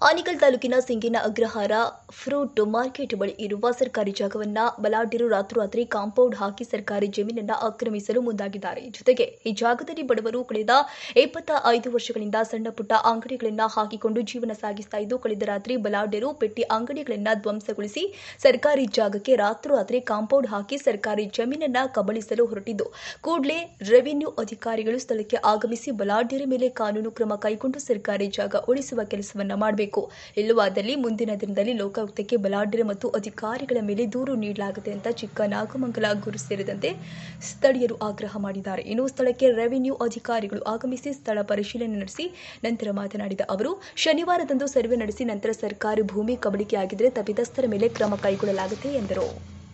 ಆನಿಕಲ್ ತಾಲೂಕಿನ ಸಿಂಗಿನ Agrahara fruit market ಬಳಿ ಇರುವ ಸರ್ಕಾರಿ ಜಾಗವನ್ನ ಬಲಾಢ್ಯರು ರಾತ್ರೋರಾತ್ರಿ ಕಾಂಪೌಂಡ್ ಹಾಕಿ ಸರ್ಕಾರಿ ಜಮೀನನ್ನ ಆಕ್ರಮಿಸಲು ಮುಂದಾಗಿದ್ದಾರೆ ಜೊತೆಗೆ ಈ ಜಾಗದಲ್ಲಿ ಬಡವರು ಕಳೆದ ಇಪ್ಪತ್ತ ಐದು ವರ್ಷಗಳಿಂದ ಸಣ್ಣ ಪುಟ್ಟ ಅಂಗಡಿಗಳನ್ನ ಹಾಕಿಕೊಂಡು ಜೀವನ ಸಾಗಿಸ್ತಾ ಇದ್ದು ಕಳೆದ ರಾತ್ರಿ ಬಲಾಢ್ಯರು ಪೆಟ್ಟಿ ಅಂಗಡಿಗಳನ್ನ ಧ್ವಂಸಗೊಳಿಸಿ ಸರ್ಕಾರಿ ಜಾಗಕ್ಕೆ ರಾತ್ರೋರಾತ್ರಿ ಕಾಂಪೌಂಡ್ ಹಾಕಿ ಸರ್ಕಾರಿ ಜಮೀನನ್ನ ಕಬಳಿಸಲು ಹೊರಟಿದ್ದು ಕೂಡಲೇ ರೆವಿನ್ಯೂ ಅಧಿಕಾರಿಗಳು ಸ್ಥಳಕ್ಕೆ ಆಗಮಿಸಿ ಬಲಾಢ್ಯರ ಮೇಲೆ ಕಾನೂನು ಕ್ರಮ ಕೈಗೊಂಡು ಸರ್ಕಾರಿ ಜಾಗ ಉಳಿಸುವ ಕೆಲಸವನ್ನ ಮಾಡಬೇಕು ಇಲ್ಲವಾದಲ್ಲಿ ಮುಂದಿನ ದಿನದಲ್ಲಿ ಲೋಕಾಯುಕ್ತಕ್ಕೆ ಬಲಾಢ್ಯರ ಮತ್ತು ಅಧಿಕಾರಿಗಳ ಮೇಲೆ ದೂರು ನೀಡಲಾಗಿದೆ ಅಂತ ಚಿಕ್ಕ ನಾಗಮಂಗಲ ಗುರು ಸೇರಿದಂತೆ ಸ್ಥಳೀಯರು ಆಗ್ರಹ ಮಾಡಿದ್ದಾರೆ ಇನ್ನು ಸ್ಥಳಕ್ಕೆ ರೆವಿನ್ಯೂ ಅಧಿಕಾರಿಗಳು ಆಗಮಿಸಿ ಸ್ಥಳ ಪರಿಶೀಲನೆ ನಡೆಸಿ ನಂತರ ಮಾತನಾಡಿದ ಅವರು ಶನಿವಾರದಂದು ಸರ್ವೆ ನಡೆಸಿ ನಂತರ ಸರ್ಕಾರಿ ಭೂಮಿ ಕಬಳಿಕೆಯಾಗಿದ್ದರೆ ತಪ್ಪಿತಸ್ಥರ ಮೇಲೆ ಕ್ರಮ ಕೈಗೊಳ್ಳಲಾಗುತ್ತೆ ಎಂದರು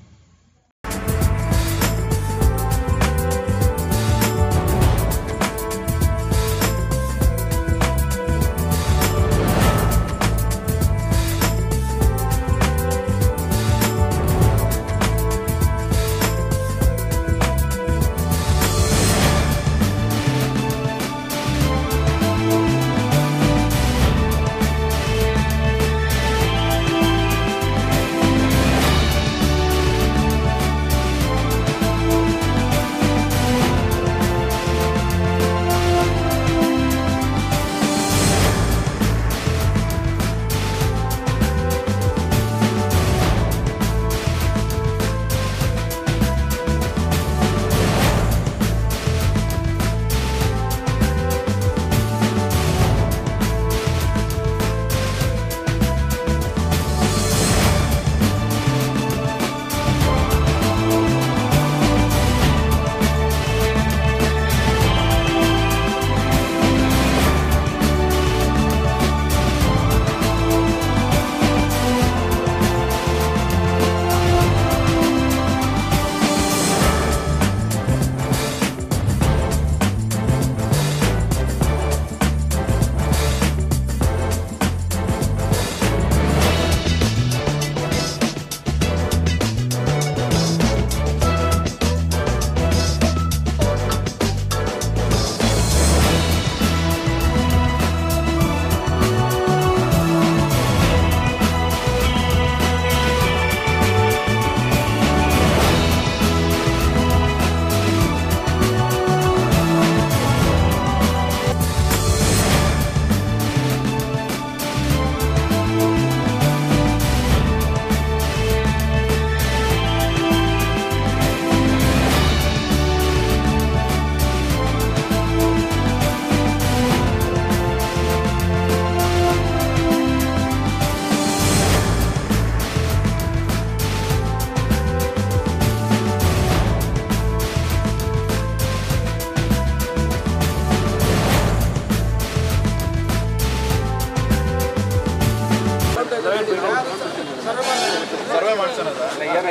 ಸರ್ವೆ ಮಾಡ್ಸೋಣದ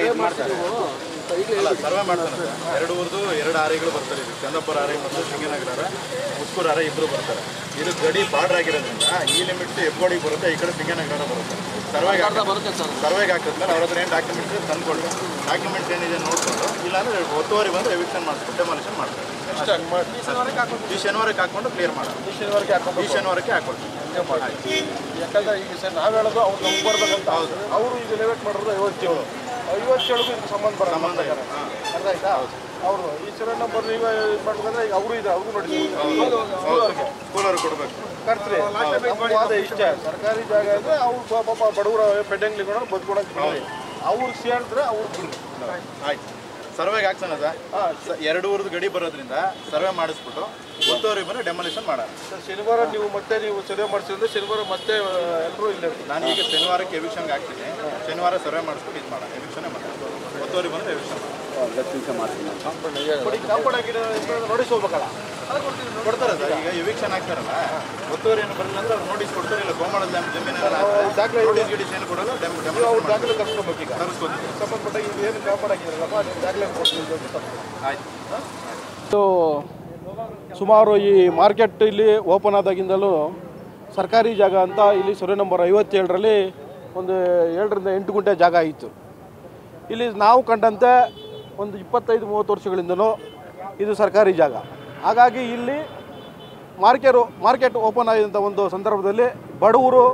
ಅಲ್ಲ ಸರ್ವೆ ಮಾಡ್ಸೋಣದ ಎರಡು ಊರ್ದು ಎರಡು ಆರೆಗಳು ಬರ್ತಾರೆ ಇದು ಚಂದಪುರ ಆರೆ ಮತ್ತು ಸಿಂಗನಗರ ಮುಸ್ಕೂರ್ ಆರೆ ಇಬ್ಬರು ಬರ್ತಾರೆ ಇದು ಗಡಿ ಬಾರ್ಡರ್ ಆಗಿರೋದ್ರಿಂದ ಈ ಲಿಮಿಟ್ ಎಫ್ಗೋಡಿಗೆ ಬರುತ್ತೆ ಈ ಕಡೆ ಸಿಂಗನಗರ ಬರುತ್ತೆ ಸರ್ವೆಗೆ ಬರುತ್ತೆ ಸರ್ ಸರ್ವೆಗೆ ಹಾಕಿದ್ಮೇಲೆ ಅವ್ರ ಹತ್ರ ಏನು ಡಾಕ್ಯುಮೆಂಟ್ ತಂದ್ಕೊಳ್ಳಿ ಡಾಕ್ಯುಮೆಂಟ್ ಏನಿದೆ ನೋಡ್ಕೊಂಡು ಇಲ್ಲಾಂದ್ರೆ ಒತ್ತುವರಿ ಬಂದು ಎವಿಕ್ಷನ್ ಮಾಡಿಸ್ಬಿಟ್ಟು ಡೆಮಾಲಿಷನ್ ಮಾಡ್ತಾರೆ ಈ ಶನಿವಾರಕ್ಕೆ ಹಾಕೊಂಡು ಕ್ಲಿಯರ್ ಮಾಡೋಣ ಈ ಶನಿವಾರಕ್ಕೆ ಹಾಕೊಂಡು ಈ ಶನಿವಾರಕ್ಕೆ ಹಾಕೊಳ್ತೀವಿ ಯಾಕಂದ್ರೆ ಈಗ ಸರ್ ನಾವು ಹೇಳೋದು ಅವ್ರು ನಮ್ಗೆ ಬರ್ಬೇಕಂತ ಅವರು ಈಗ ಲೆವೆಟ್ ಮಾಡೋದು ಐವತ್ತೇಳು ಐವತ್ತೇಳಿಗೂ ಇದಕ್ಕೆ ಸಂಬಂಧ ಬರಲ್ಲ ಸಂಬಂಧ ಇಲ್ಲ ಹಾಂ ಅರ್ಥ ಆಯ್ತಾ ಅವರು ಈ ಸರಿ ನಂಬರ್ ನೀವು ಇದು ಮಾಡ್ಬೇಕಂದ್ರೆ ಈಗ ಅವರು ಇದೆ ಅವ್ರಿಗೂ ನೋಡಿ ಸ್ಕೂಲವ್ರಿಗೆ ಕೊಡಬೇಕು ಕರ್ತ್ರಿ ನಮ್ಮ ವಾದ ಇಷ್ಟ ಸರ್ಕಾರಿ ಜಾಗ ಅಂದ್ರೆ ಅವ್ರು ಪಾಪ ಬಡವರು ಪೆಂಡಂಗ್ಲಿಗಳು ಬದುಕೊಳಕ್ ಬಿಡ್ರಿ ಅವ್ರಿಗೆ ಸೇರಿದ್ರೆ ಅವ್ರು ಬಿಡ್ರಿ ಆಯ್ತು ಸರ್ವೆಗೆ ಹಾಕ್ಸೋಣದ ಎರಡು ಊರ್ದು ಗಡಿ ಬರೋದ್ರಿಂದ ಸರ್ವೆ ಮಾಡಿಸ್ಬಿಟ್ಟು ಒತ್ತುವರಿ ಬಂದು ಡೆಮಾಲಿಷನ್ ಮಾಡೋಣ ಸರ್, ಶನಿವಾರ ನೀವು ಮತ್ತೆ ನೀವು ಸರ್ವೆ ಮಾಡಿಸಿದ್ರೆ ಶನಿವಾರ ಮತ್ತೆ ಎಲ್ಲರೂ ಇಲ್ಲೇ ಇರ್ತೀವಿ. ನಾನು ಈಗ ಶನಿವಾರಕ್ಕೆ ಎವಿಕ್ಷನ್ಗೆ ಹಾಕ್ತೀನಿ ಶನಿವಾರ ಸರ್ವೆ ಮಾಡಿಸ್ಬಿಟ್ಟು ಇದು ಮಾಡೋಣ ಎವಿಕ್ಷನೇ ಮಾಡೋಣ ಒತ್ತುವರಿ ಬಂದು ಎವಿಕ್ಷನ್ ಬಟ್ ಈಗ ಕಾಂಪೌಂಡ್ ಹಾಕಿದ್ರೆ ನೋಟಿಸ್ ಹೋಗ್ಬೇಕಲ್ಲ ಕೊಡ್ತಾರೆ ಸರ್ ಈಗ ಎವಿಕ್ಷನ್ ಹಾಕ್ತಾರಲ್ಲ ಒತ್ತುವರಿ ಏನು ಬರಲಿಲ್ಲ ಅಂದ್ರೆ ಅವ್ರು ನೋಟಿಸ್ ಕೊಡ್ತಾರೆ ಇಲ್ಲ ಗೋಮಾಳದ ಜಮೀನೆಲ್ಲ ದಾಖಲೆ ನೋಟಿಸ್ ಗಿಡಿಸ್ ಏನು ಕೊಡಲ್ಲ ಡೆಮ್ ನೀವು ಅವ್ರ ಡೆಮ್ ದಾಖಲೆ ಕರ್ಸ್ಕೊಬೇಕು ಈಗ ತರಿಸ್ಕೊತೀವಿ ಸಂಬಂಧಪಟ್ಟ ಇದು ಏನು ಕಾಂಪೌಂಡ್ ಹಾಕಿದ್ರಲ್ಲಪ್ಪ ನೀವು ದಾಖಲೆ ಕೊಡ್ತೀವಿ ಅಂತ ತಪ್ಪು. ಆಯ್ತು ಇದು ಸುಮಾರು ಈ ಮಾರ್ಕೆಟ್ ಇಲ್ಲಿ ಓಪನ್ ಆದಾಗಿಂದಲೂ ಸರ್ಕಾರಿ ಜಾಗ ಅಂತ ಇಲ್ಲಿ ಸೊರೆ ನಂಬರ್ ಐವತ್ತೇಳರಲ್ಲಿ ಒಂದು ಏಳರಿಂದ ಎಂಟು ಗುಂಟೆ ಜಾಗ ಇತ್ತು ಇಲ್ಲಿ ನಾವು ಕಂಡಂತೆ ಒಂದು ಇಪ್ಪತ್ತೈದು ಮೂವತ್ತು ವರ್ಷಗಳಿಂದಲೂ ಇದು ಸರ್ಕಾರಿ ಜಾಗ ಹಾಗಾಗಿ ಇಲ್ಲಿ ಮಾರ್ಕೆರು ಮಾರ್ಕೆಟ್ ಓಪನ್ ಆಗಿದ್ದಂಥ ಒಂದು ಸಂದರ್ಭದಲ್ಲಿ ಬಡವರು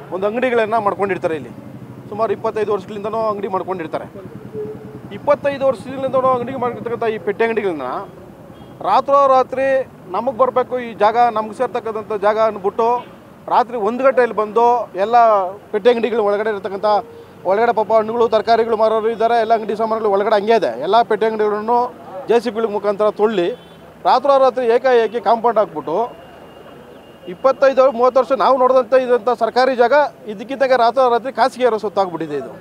ಒಂದು ಅಂಗಡಿಗಳನ್ನು ಮಾಡ್ಕೊಂಡಿರ್ತಾರೆ ಇಲ್ಲಿ ಸುಮಾರು ಇಪ್ಪತ್ತೈದು ವರ್ಷಗಳಿಂದನೂ ಅಂಗಡಿ ಮಾಡ್ಕೊಂಡಿರ್ತಾರೆ ಇಪ್ಪತ್ತೈದು ವರ್ಷದಿಂದನೂ ಅಂಗಡಿ ಮಾಡಿರ್ತಕ್ಕಂಥ ಈ ಪೆಟ್ಟೆ ಅಂಗಡಿಗಳನ್ನ ರಾತ್ರೋರಾತ್ರಿ ನಮಗೆ ಬರಬೇಕು ಈ ಜಾಗ ನಮ್ಗೆ ಸೇರ್ತಕ್ಕಂಥ ಜಾಗ ಅಂದ್ಬಿಟ್ಟು ರಾತ್ರಿ ಒಂದು ಗಂಟೆಯಲ್ಲಿ ಬಂದು ಎಲ್ಲ ಪೆಟ್ಟೆ ಅಂಗಡಿಗಳ ಒಳಗಡೆ ಇರ್ತಕ್ಕಂಥ ಒಳಗಡೆ ಪಾಪ ಹಣ್ಣುಗಳು ತರಕಾರಿಗಳು ಮಾರೋರು ಇದ್ದಾರೆ ಎಲ್ಲ ಅಂಗಡಿ ಸಾಮಾನುಗಳು ಒಳಗಡೆ ಹಂಗೆ ಇದೆ ಎಲ್ಲ ಪೆಟ್ಟೆ ಅಂಗಡಿಗಳನ್ನು ಜೆ ಸಿ ಬಿಗಳ ಮುಖಾಂತರ ತೊಳ್ಳಿ ರಾತ್ರೋರಾತ್ರಿ ಏಕಾಏಕಿ ಕಾಂಪೌಂಡ್ ಹಾಕ್ಬಿಟ್ಟು ಇಪ್ಪತ್ತೈದು ಮೂವತ್ತು ವರ್ಷ ನಾವು ನೋಡಿದಂಥ ಇದಂಥ ಸರ್ಕಾರಿ ಜಾಗ ಇದಕ್ಕಿದ್ದಾಗ ರಾತ್ರೋರಾತ್ರಿ ಖಾಸಗಿಯರ ಸೊತ್ತಾಗ್ಬಿಟ್ಟಿದೆ ಇದು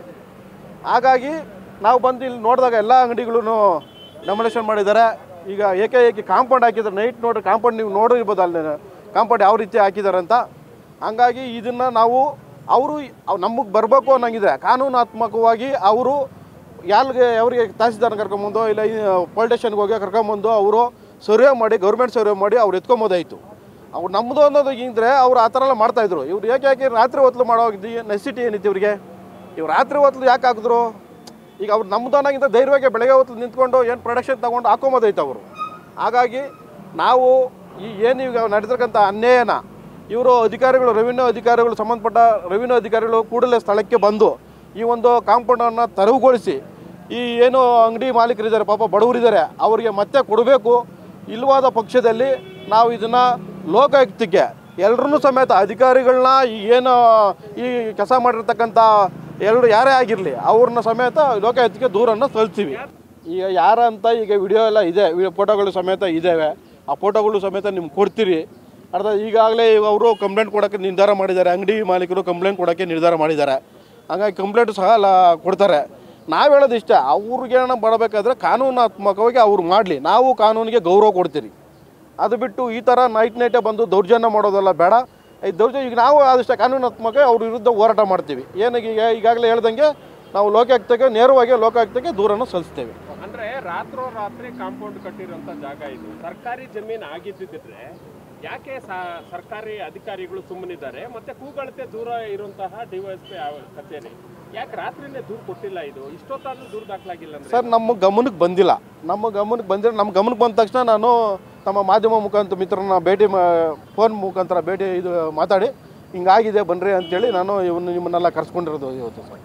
ಹಾಗಾಗಿ ನಾವು ಬಂದು ಇಲ್ಲಿ ನೋಡಿದಾಗ ಎಲ್ಲ ಅಂಗಡಿಗಳೂ ಡೊಮಿನೇಷನ್ ಮಾಡಿದ್ದಾರೆ ಈಗ ಏಕಾಏಕಿ ಕಾಂಪೌಂಡ್ ಹಾಕಿದ್ದಾರೆ ನೈಟ್ ನೋಡ್ರಿ ಕಾಂಪೌಂಡ್ ನೀವು ನೋಡಿರ್ಬೋದು ಅಲ್ಲಿ ಕಾಂಪೌಂಡ್ ಯಾವ ರೀತಿ ಹಾಕಿದ್ದಾರೆ ಅಂತ ಹಂಗಾಗಿ ಇದನ್ನು ನಾವು ಅವರು ನಮಗೆ ಬರಬೇಕು ಅನ್ನಂಗಿದ್ರೆ ಕಾನೂನಾತ್ಮಕವಾಗಿ ಅವರು ಯಾರಿಗೆ ಅವರಿಗೆ ತಹಸೀಲ್ದಾರ್ನ ಕರ್ಕೊಂಬಂದು ಇಲ್ಲ ಪೊಲೀಸ್ ಸ್ಟೇಷನ್ಗೆ ಹೋಗಿ ಕರ್ಕೊಂಬಂದು ಅವರು ಸರ್ವೆ ಮಾಡಿ ಗೌರ್ಮೆಂಟ್ ಸರ್ವೆ ಮಾಡಿ ಅವ್ರು ಎತ್ಕೊಂಬೋದಾಯಿತು ಅವ್ರು ನಮ್ಮದು ಅನ್ನೋದು ಹಿಂದ್ರೆ ಅವ್ರು ಆ ಥರ ಎಲ್ಲ ಮಾಡ್ತಾಯಿದ್ರು ಇವ್ರು ಯಾಕೆ ಯಾಕೆ ರಾತ್ರಿ ಹೊತ್ತು ಮಾಡೋ ನೆಸಿಟಿ ಏನಿತ್ತು ಇವ್ರಿಗೆ ಇವ್ರು ರಾತ್ರಿ ಹೊತ್ತು ಯಾಕೆ ಹಾಕಿದ್ರು ಈಗ ಅವ್ರು ನಮ್ಮದು ಅನ್ನೋಕ್ಕಿಂತ ಧೈರ್ಯವಾಗಿ ಬೆಳಗ್ಗೆ ಹೊತ್ತು ನಿಂತ್ಕೊಂಡು ಏನು ಪ್ರೊಡಕ್ಷನ್ ತೊಗೊಂಡು ಹಾಕೊಂಬೋದೈತೆ ಅವರು ಹಾಗಾಗಿ ನಾವು ಈ ಏನು ಈಗ ನಡೆದಿರ್ತಕ್ಕಂಥ ಅನ್ಯಾಯನ ಇವರು ಅಧಿಕಾರಿಗಳು ರೆವಿನ್ಯೂ ಅಧಿಕಾರಿಗಳು ಸಂಬಂಧಪಟ್ಟ ರೆವಿನ್ಯೂ ಅಧಿಕಾರಿಗಳು ಕೂಡಲೇ ಸ್ಥಳಕ್ಕೆ ಬಂದು ಈ ಒಂದು ಕಾಂಪೌಂಡನ್ನು ತೆರವುಗೊಳಿಸಿ ಈ ಏನು ಅಂಗಡಿ ಮಾಲೀಕರಿದ್ದಾರೆ ಪಾಪ ಬಡವರಿದ್ದಾರೆ ಅವರಿಗೆ ಮತ್ತೆ ಕೊಡಬೇಕು ಇಲ್ಲವಾದ ಪಕ್ಷದಲ್ಲಿ ನಾವು ಇದನ್ನು ಲೋಕಾಯುಕ್ತಕ್ಕೆ ಎಲ್ಲರನ್ನೂ ಸಮೇತ ಅಧಿಕಾರಿಗಳನ್ನ ಈ ಏನು ಈ ಕೆಲಸ ಮಾಡಿರ್ತಕ್ಕಂಥ ಎಲ್ಲರೂ ಯಾರೇ ಆಗಿರಲಿ ಅವ್ರನ್ನ ಸಮೇತ ಲೋಕಾಯುಕ್ತಕ್ಕೆ ದೂರನ್ನು ಸಲ್ಲಿಸ್ತೀವಿ ಈಗ ಯಾರ ಅಂತ ಈಗ ವಿಡಿಯೋ ಎಲ್ಲ ಇದೆ ವಿಡಿಯೋ ಫೋಟೋಗಳು ಸಮೇತ ಇದ್ದಾವೆ ಆ ಫೋಟೋಗಳು ಸಮೇತ ನಿಮ್ಗೆ ಕೊಡ್ತೀರಿ ಅರ್ಥ ಈಗಾಗಲೇ ಅವರು ಕಂಪ್ಲೇಂಟ್ ಕೊಡೋಕ್ಕೆ ನಿರ್ಧಾರ ಮಾಡಿದ್ದಾರೆ ಅಂಗಡಿ ಮಾಲೀಕರು ಕಂಪ್ಲೇಂಟ್ ಕೊಡೋಕ್ಕೆ ನಿರ್ಧಾರ ಮಾಡಿದ್ದಾರೆ ಹಾಗಾಗಿ ಕಂಪ್ಲೇಂಟ್ ಸಹ ಲ ಕೊಡ್ತಾರೆ ನಾವು ಹೇಳೋದು ಇಷ್ಟ ಅವ್ರಿಗೇನ ಮಾಡಬೇಕಾದ್ರೆ ಕಾನೂನಾತ್ಮಕವಾಗಿ ಅವ್ರು ಮಾಡಲಿ ನಾವು ಕಾನೂನಿಗೆ ಗೌರವ ಕೊಡ್ತೀರಿ ಅದು ಬಿಟ್ಟು ಈ ಥರ ನೈಟ್ ನೈಟೇ ಬಂದು ದೌರ್ಜನ್ಯ ಮಾಡೋದೆಲ್ಲ ಬೇಡ ಈ ದೌರ್ಜನ್ಯ ಈಗ ನಾವು ಆದಷ್ಟು ಕಾನೂನಾತ್ಮಕ ಅವ್ರ ವಿರುದ್ಧ ಹೋರಾಟ ಮಾಡ್ತೀವಿ ಏನಕ್ಕೆ ಈಗ ಈಗಾಗಲೇ ಹೇಳ್ದಂಗೆ ನಾವು ಲೋಕಾಯುಕ್ತಕ್ಕೆ ನೇರವಾಗಿ ಲೋಕಾಯುಕ್ತಕ್ಕೆ ದೂರನ್ನು ಸಲ್ಲಿಸ್ತೇವೆ ಅಂದ್ರೆ ರಾತ್ರೋರಾತ್ರಿ ಕಾಂಪೌಂಡ್ ಕಟ್ಟಿರುವಂತ ಜಾಗ ಇದು ಸರ್ಕಾರಿ ಜಮೀನು ಆಗಿದ್ದಿದ್ರೆ ಯಾಕೆ ಸ- ಸರ್ಕಾರಿ ಅಧಿಕಾರಿಗಳು ಸುಮ್ಮನಿದ್ದಾರೆ ಮತ್ತೆ ಕೂಗಳತೆ ದೂರ ಇರುವಂತಹ ಡಿವೈಎಸ್ಪಿ ಕಚೇರಿ ಯಾಕೆ ರಾತ್ರಿನೇ ದೂರ ಕೊಟ್ಟಿಲ್ಲ ಇದು ಇಷ್ಟೊತ್ತಾದ್ರೂ ದೂರ ದಾಖಲಾಗಿಲ್ಲ ಅಂದ್ರೆ ಸರ್ ನಮ್ಮ ಗಮನಕ್ಕೆ ಬಂದಿಲ್ಲ ನಮ್ಮ ಗಮನಕ್ಕೆ ಬಂದಿರೋ ನಮ್ಮ ಗಮನಕ್ಕೆ ಬಂದ ತಕ್ಷಣ ನಾನು ನಮ್ಮ ಮಾಧ್ಯಮ ಮುಖಾಂತರ ಮಿತ್ರರನ್ನ ಭೇಟಿ ಫೋನ್ ಮುಖಾಂತರ ಭೇಟಿ ಇದು ಮಾತಾಡಿ ಹಿಂಗಾಗಿದೆ ಬನ್ನಿರಿ ಅಂತೇಳಿ ನಾನು ಇವನು ನಿಮ್ಮನ್ನೆಲ್ಲ ಕರ್ಸ್ಕೊಂಡಿರೋದು ಇವತ್ತು ಸರ್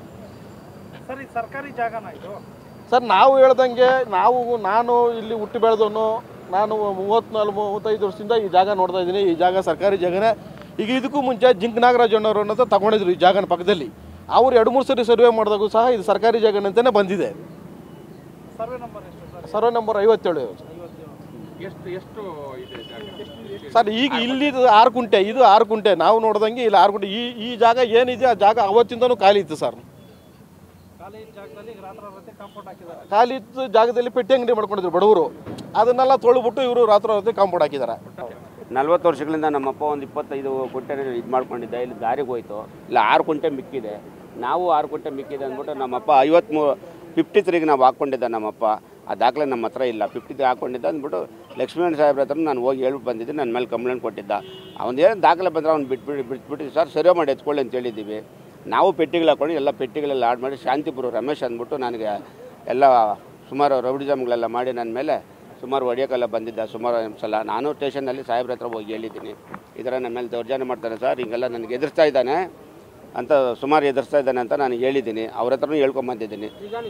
ಸರ್ ಇದು ಸರ್ಕಾರಿ ಜಾಗನ ಇದು ಸರ್ ನಾವು ಹೇಳ್ದಂಗೆ ನಾವು ನಾನು ಇಲ್ಲಿ ಹುಟ್ಟಿ ಬೆಳೆದವನು ನಾನು ಮೂವತ್ನಾಲ್ಕು ಮೂವತ್ತೈದು ವರ್ಷದಿಂದ ಈ ಜಾಗ ನೋಡ್ತಾ ಇದ್ದೀನಿ ಈ ಜಾಗ ಸರ್ಕಾರಿ ಜಾಗನೇ ಈಗ ಇದಕ್ಕೂ ಮುಂಚೆ ಜಿಂಕ್ ನಾಗರಾಜ್ ಅಣ್ಣವರು ಅನ್ನೋದು ತಗೊಂಡಿದ್ರು ಈ ಜಾಗನ ಪಕ್ಕದಲ್ಲಿ ಅವ್ರು ಎರಡು ಮೂರು ಸರಿ ಸರ್ವೆ ಮಾಡಿದಾಗೂ ಸಹ ಇದು ಸರ್ಕಾರಿ ಜಾಗನೇ ಅಂತಲೇ ಬಂದಿದೆ ಸರ್ವೆ ನಂಬರ್ ಎಷ್ಟು ಸರ್ ಸರ್ವೆ ನಂಬರ್ ಐವತ್ತೇಳು ಎಷ್ಟು ಎಷ್ಟು ಇದೆ ಜಾಗ ಸರ್ ಈಗ ಇಲ್ಲಿ ಆರು ಕುಂಟೆ ಇದು ಆರು ಕುಂಟೆ ನಾವು ನೋಡ್ದಂಗೆ ಇಲ್ಲಿ ಆರು ಕುಂಟೆ ಈ ಈ ಜಾಗ ಏನಿದೆ ಆ ಜಾಗ ಅವತ್ತಿಂದನೂ ಖಾಲಿ ಇತ್ತು ಸರ್ ಖಾಲಿ ಜಾಗದಲ್ಲಿ ಈಗ ರಾತ್ರಿ ಕಾಂಪೌಂಡ್ ಹಾಕಿದ್ದಾರೆ ಖಾಲಿ ಇತ್ತು ಜಾಗದಲ್ಲಿ ಪೆಟ್ಟಿ ಅಂಗಡಿ ಮಾಡ್ಕೊಂಡಿದ್ರು ಬಡವರು ಅದನ್ನೆಲ್ಲ ತೊಳ್ಬಿಟ್ಟು ಇವರು ರಾತ್ರಿ ಕಾಂಪೌಂಡ್ ಹಾಕಿದ್ದಾರೆ ನಲ್ವತ್ತು ವರ್ಷಗಳಿಂದ ನಮ್ಮಪ್ಪ ಒಂದು ಇಪ್ಪತ್ತೈದು ಕುಂಟೆ ಇದು ಮಾಡ್ಕೊಂಡಿದ್ದೆ ಇಲ್ಲಿ ದಾರಿಗೆ ಹೋಯ್ತು ಇಲ್ಲ ಆರು ಕುಂಟೆ ಮಿಕ್ಕಿದೆ ನಾವು ಆರು ಕುಂಟೆ ಮಿಕ್ಕಿದೆ ಅಂದ್ಬಿಟ್ಟು ನಮ್ಮಪ್ಪ ಐವತ್ಮೂರು ಫಿಫ್ಟಿ ತ್ರೀಗೆ ನಾವು ಹಾಕ್ಕೊಂಡಿದ್ದ ನಮ್ಮಪ್ಪ ಆ ದಾಖಲೆ ನಮ್ಮ ಹತ್ರ ಇಲ್ಲ ಫಿಫ್ಟಿ ತ್ರೀ ಹಾಕ್ಕೊಂಡಿದ್ದ ಅಂದ್ಬಿಟ್ಟು ಲಕ್ಷ್ಮೀನಾರಾಯಣ ಸಾಹೇಬ್ರ ಹತ್ರ ನಾನು ಹೋಗಿ ಹೇಳ್ಬಿಟ್ಟು ಬಂದಿದ್ದೆ ನನ್ನ ಮೇಲೆ ಕಂಪ್ಲೇಂಟ್ ಕೊಟ್ಟಿದ್ದ ಅವನು ಏನು ದಾಖಲೆ ಬಂದರೆ ಅವ್ನು ಬಿಟ್ಬಿಟ್ಟು ಬಿಟ್ಬಿಟ್ಟು ಸರ್ ಸರ್ವೆ ಮಾಡಿ ಎತ್ಕೊಳ್ಳಿ ಅಂತ ಹೇಳಿದ್ದೀವಿ ನಾವು ಪೆಟ್ಟಿಗಳು ಹಾಕೊಂಡು ಎಲ್ಲ ಪೆಟ್ಟಿಗಳೆಲ್ಲ ಆಡ್ ಮಾಡಿ ಶಾಂತಿಪುರ ರಮೇಶ್ ಅಂದ್ಬಿಟ್ಟು ನನಗೆ ಎಲ್ಲ ಸುಮಾರು ರೌಡಿಸಮ್ಗಳೆಲ್ಲ ಮಾಡಿ ನನ್ನ ಮೇಲೆ ಸುಮಾರು ಹೊಡಿಯೋಕ್ಕೆಲ್ಲ ಬಂದಿದ್ದ ಸುಮಾರು ಸಲ ನಾನು ಸ್ಟೇಷನ್ನಲ್ಲಿ ಸಾಹೇಬ್ರ ಹತ್ರ ಹೋಗಿ ಹೇಳಿದ್ದೀನಿ ಈ ಥರ ನನ್ನ ಮೇಲೆ ದೌರ್ಜನ್ಯ ಮಾಡ್ತಾನೆ ಸರ್ ಹಿಂಗೆಲ್ಲ ನನಗೆ ಎದುರಿಸ್ತಾ ಇದ್ದಾನೆ ಅಂತ ಸುಮಾರು ಎದುರಿಸ್ತಾ ಇದ್ದಾನೆ ಅಂತ ನಾನು ಹೇಳಿದ್ದೀನಿ ಅವ್ರ ಹತ್ರನೂ ಹೇಳ್ಕೊಂಬಂದಿದ್ದೀನಿ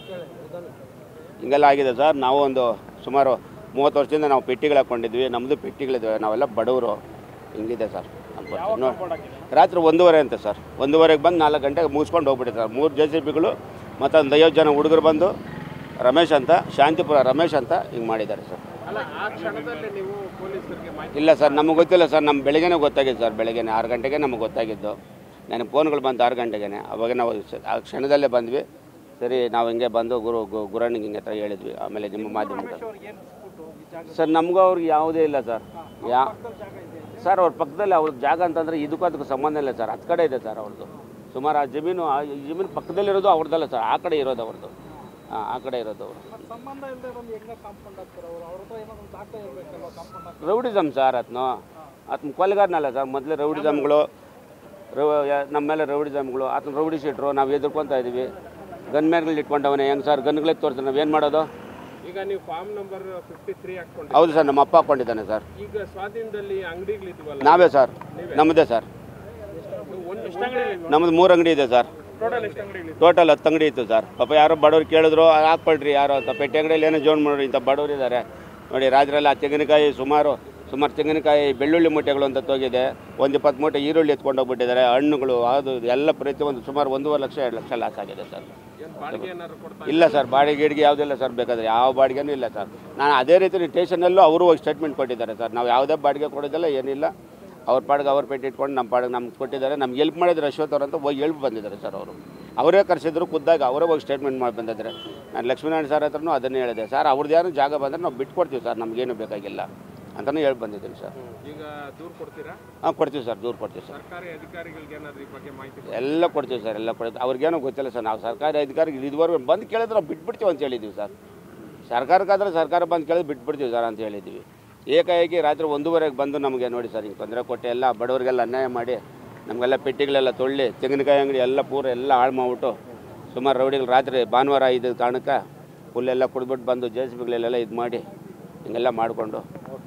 ಹಿಂಗೆಲ್ಲ ಆಗಿದೆ ಸರ್ ನಾವು ಒಂದು ಸುಮಾರು ಮೂವತ್ತು ವರ್ಷದಿಂದ ನಾವು ಪೆಟ್ಟಿಗಳು ಹಾಕ್ಕೊಂಡಿದ್ವಿ ನಮ್ಮದು ಪೆಟ್ಟಿಗಳಿದ್ದಾವೆ ನಾವೆಲ್ಲ ಬಡವರು ಹಿಂಗಿದೆ ಸರ್ ನಮ್ಮ ಪರಿಸ್ಥಿತಿ. ನೋ- ರಾತ್ರಿ ಒಂದೂವರೆ ಅಂತ ಸರ್ ಒಂದೂವರೆಗೆ ಬಂದು ನಾಲ್ಕು ಗಂಟೆಗೆ ಮುಗಿಸ್ಕೊಂಡು ಹೋಗ್ಬಿಟ್ಟಿದೆ ಸರ್ ಮೂರು ಜೆ ಸಿ ಬಿಗಳು ಮತ್ತು ಒಂದು ಐವತ್ತು ಜನ ಹುಡುಗರು ಬಂದು ರಮೇಶ್ ಅಂತ ಶಾಂತಿಪುರ ರಮೇಶ್ ಅಂತ ಹಿಂಗೆ ಮಾಡಿದ್ದಾರೆ ಸರ್ ಅಲ್ಲ ಆ ಕ್ಷಣದಲ್ಲಿ ನೀವು ಪೊಲೀಸರಿಗೆ ಮಾಹಿತಿ ಇಲ್ಲ ಸರ್ ನಮಗೆ ಗೊತ್ತಿಲ್ಲ ಸರ್ ನಮ್ಮ ಬೆಳಗ್ಗೆನೇ ಗೊತ್ತಾಗಿದ್ದು ಸರ್ ಬೆಳಗ್ಗೆನೆ ಆರು ಗಂಟೆಗೆ ನಮಗೆ ಗೊತ್ತಾಗಿದ್ದು ನನಗೆ ಫೋನ್ಗಳು ಬಂತು ಆರು ಗಂಟೆಗೆ ಅವಾಗ ನಾವು ಸ- ಆ ಕ್ಷಣದಲ್ಲೇ ಬಂದ್ವಿ ಸರಿ ನಾವು ಹಿಂಗೆ ಬಂದು ಗುರು ಗು- ಗುರಣ್ಣಿಗೆ ಹಿಂಗೆ ಹತ್ರ ಹೇಳಿದ್ವಿ ಆಮೇಲೆ ನಿಮ್ಮ ಮಾಧ್ಯಮ ಅವ್ರಿಗೆ ಏನು ಸ್ಕೂಟು ಈ ಜಾಗ ಸರ್ ನಮಗೂ ಅವ್ರಿಗೆ ಯಾವುದೇ ಇಲ್ಲ ಸರ್ ಯಾ ಸರ್ ಅವ್ರ ಪಕ್ಕದಲ್ಲಿ ಅವ್ರ ಜಾಗ ಅಂತಂದರೆ ಇದಕ್ಕೂ ಅದಕ್ಕೂ ಸಂಬಂಧ ಇಲ್ಲ ಸರ್ ಹತ್ತು ಕಡೆ ಇದೆ ಸರ್ ಅವ್ರದ್ದು ಸುಮಾರು ಆ ಜಮೀನು ಆ ಜಮೀನು ಪಕ್ಕದಲ್ಲಿರೋದು ಅವ್ರದ್ದಲ್ಲ ಸರ್ ಆ ಕಡೆ ಇರೋದು ಅವ್ರದ್ದು ಹಾಂ ಆ ಕಡೆ ಇರೋದು ಅವರು ಮತ್ತೆ ಸಂಬಂಧ ಇಲ್ಲದೆ ಬಂದು ಹೆಂಗೆ ಕಾಂಪೌಂಡ್ ಹಾಕ್ತಾರೆ ಅವರು ಅವ್ರ ಹತ್ರ ಏನೋ ಒಂದು ದಾಖಲೆ ಇರಬೇಕಲ್ವ ಕಾಂಪೌಂಡ್ ಹಾಕಿ ರೌಡಿಸಮ್ ಸರ್ ಆತನು ಆತನ ಕೊಲೆಗಾರನಲ್ಲ ಸರ್ ಮೊದಲೇ ರೌಡಿಸಮ್ಗಳು ರೌ ಯಾ- ನಮ್ಮ ಮೇಲೆ ರೌಡಿಸಮ್ಗಳು ಆತನ ರೌಡಿ ಶೀಟ್ರು ನಾವು ಎದುರ್ಕೊತಾ ಇದ್ದೀವಿ ಗನ್ ಮ್ಯಾನ್ಗಳು ಇಟ್ಕೊಂಡವನೇ ಹೆಂಗೆ ಸರ್ ಗನ್ಗಳಿಗೆ ತೋರಿಸ್ತಾರೆ ನಾವು ಏನು ಮಾಡೋದು ಈಗ ನೀವು ಫಾರ್ಮ್ ನಂಬರ್ ಫಿಫ್ಟಿ ತ್ರೀ ಹಾಕೊಂಡು ಹೌದು ಸರ್ ನಮ್ಮ ಅಪ್ಪ ಹಾಕ್ಕೊಂಡಿದ್ದಾನೆ ಸರ್ ಈಗ ಸ್ವಾಧೀನದಲ್ಲಿ ಅಂಗಡಿಗಳಿದ್ವಲ್ಲ ನಾವೇ ಸರ್ ನಮ್ಮದೇ ಸರ್ ಒಂದು ಎಷ್ಟು ಅಂಗಡಿ ನಮ್ಮದು ಮೂರು ಅಂಗಡಿ ಇದೆ ಸರ್ ಟೋಟಲ್ ಎಷ್ಟು ಅಂಗಡಿಗಳು ಟೋಟಲ್ ಹತ್ತು ಅಂಗಡಿ ಇತ್ತು ಸರ್ ಪಾಪ ಯಾರೋ ಬಡವ್ರು ಕೇಳಿದ್ರು ಹಾಕ್ಕೊಳ್ರಿ ಯಾರೋ ಅಂತ ಪೆಟ್ಟಿ ಅಂಗಡಿಯಲ್ಲಿ ಏನೋ ಜೋನ್ ಮಾಡ್ರಿ ಇಂಥ ಬಡವ್ರು ಇದ್ದಾರೆ ನೋಡಿ ರಾಜ್ರಲ್ಲಿ ಆ ತೆಂಗಿನಕಾಯಿ ಸುಮಾರು ಸುಮಾರು ತೆಂಗಿನಕಾಯಿ ಬೆಳ್ಳುಳ್ಳಿ ಮೂಟೆಗಳು ಅಂತ ಹೋಗಿದೆ ಒಂದು ಇಪ್ಪತ್ತು ಮೂಟೆ ಈರುಳ್ಳಿ ಎತ್ಕೊಂಡು ಹೋಗ್ಬಿಟ್ಟಿದ್ದಾರೆ ಹಣ್ಣುಗಳು ಅದು ಇದು ಎಲ್ಲ ಪ್ರತಿಯೊಂದು ಸುಮಾರು ಒಂದೂವರೆ ಲಕ್ಷ ಎರಡು ಲಕ್ಷ ಲಾಸ್ ಆಗಿದೆ ಸರ್ ಏನು ಬಾಡಿಗೆ ಏನಾದ್ರು ಕೊಡ್ತಾ ಇಲ್ಲ ಸರ್ ಬಾಡಿಗೆ ಗಿಡಿಗೆ ಯಾವುದಿಲ್ಲ ಸರ್ ಬೇಕಾದ್ರೆ ಯಾವ ಬಾಡಿಗೆನೂ ಇಲ್ಲ ಸರ್ ನಾನು ಅದೇ ರೀತಿ ಸ್ಟೇಷನಲ್ಲೂ ಅವರು ಹೋಗಿ ಸ್ಟೇಟ್ಮೆಂಟ್ ಕೊಟ್ಟಿದ್ದಾರೆ ಸರ್ ನಾವು ಯಾವುದೇ ಬಾಡಿಗೆ ಕೊಡೋದಿಲ್ಲ ಏನಿಲ್ಲ ಅವ್ರ ಪಾಡಿಗೆ ಅವ್ರ ಪೇಟೆ ಇಟ್ಕೊಂಡು ನಮ್ಮ ಪಾಡಿಗೆ ನಮ್ಗೆ ಕೊಟ್ಟಿದ್ದಾರೆ ನಮ್ಗೆ ಎಲ್ಪ್ ಮಾಡಿದ್ರು ಅಶ್ವಥ್ ಅವ್ರು ಅಂತ ಹೋಗಿ ಎಲ್ಪ್ ಬಂದಿದ್ದಾರೆ ಸರ್ ಅವರು ಅವರೇ ಕರೆಸಿದ್ರು ಖುದ್ದಾಗಿ ಅವರೇ ಹೋಗಿ ಸ್ಟೇಟ್ಮೆಂಟ್ ಮಾಡಿ ಬಂದಿದ್ದಾರೆ ನಾನು ಲಕ್ಷ್ಮೀನಾರಾಯಣ ಸರ್ ಹತ್ರನೂ ಅದನ್ನೇ ಹೇಳಿದೆ ಸರ್ ಅವ್ರದ್ದು ಯಾರು ಜಾಗ ಬಂದರೆ ನಾವು ಬಿಟ್ಕೊಡ್ತೀವಿ ಸರ್ ನಮಗೇನು ಬೇಕಾಗಿಲ್ಲ ಅಂತಲೂ ಹೇಳಿ ಬಂದಿದ್ದೀನಿ ಸರ್ ಈಗ ದೂರ ಕೊಡ್ತೀರಾ ಹಾಂ ಕೊಡ್ತೀವಿ ಸರ್ ದೂರ ಕೊಡ್ತೀವಿ ಸರ್ ಸರ್ಕಾರಿ ಅಧಿಕಾರಿಗಳಿಗೆ ಏನಾದ್ರು ಈ ಬಗ್ಗೆ ಮಾಹಿತಿ ಎಲ್ಲ ಕೊಡ್ತೀವಿ ಸರ್ ಎಲ್ಲ ಕೊಡ್ತೀವಿ ಅವ್ರಿಗೇನೋ ಗೊತ್ತಿಲ್ಲ ಸರ್ ನಾವು ಸರ್ಕಾರಿ ಅಧಿಕಾರಿಗಳು ಇದುವರೆಗೂ ಬಂದು ಕೇಳಿದ್ರೆ ನಾವು ಬಿಟ್ಬಿಡ್ತೀವಿ ಅಂತ ಹೇಳಿದ್ದೀವಿ ಸರ್ ಸರ್ಕಾರಕ್ಕಾದ್ರೆ ಸರ್ಕಾರ ಬಂದು ಕೇಳಿದ್ರೆ ಬಿಟ್ಬಿಡ್ತೀವಿ ಸರ್ ಅಂತ ಹೇಳಿದ್ದೀವಿ ಏಕಾಏಕಿ ರಾತ್ರಿ ಒಂದೂವರೆಗೆ ಬಂದು ನಮಗೆ ನೋಡಿ ಸರ್ ಹಿಂಗೆ ತೊಂದರೆ ಕೊಟ್ಟು ಎಲ್ಲ ಬಡವರಿಗೆಲ್ಲ ಅನ್ಯಾಯ ಮಾಡಿ ನಮಗೆಲ್ಲ ಪೆಟ್ಟಿಗಳೆಲ್ಲ ತೊಳ್ಳಿ ತೆಂಗಿನಕಾಯಿ ಅಂಗಡಿ ಎಲ್ಲ ಪೂರ ಎಲ್ಲ ಹಾಳು ಮಾಡ್ಬಿಟ್ಟು ಸುಮಾರು ರೌಡಿಗಳು ರಾತ್ರಿ ಭಾನುವಾರ ಇದು ಕಾರಣಕ್ಕೆ ಫುಲ್ಲೆಲ್ಲ ಕುಡ್ಬಿಟ್ಟು ಬಂದು ಜೆ ಸಿ ಬಿಗಳೆಲ್ಲ ಇದು ಮಾಡಿ ಹಿಂಗೆಲ್ಲ ಮಾಡಿಕೊಂಡು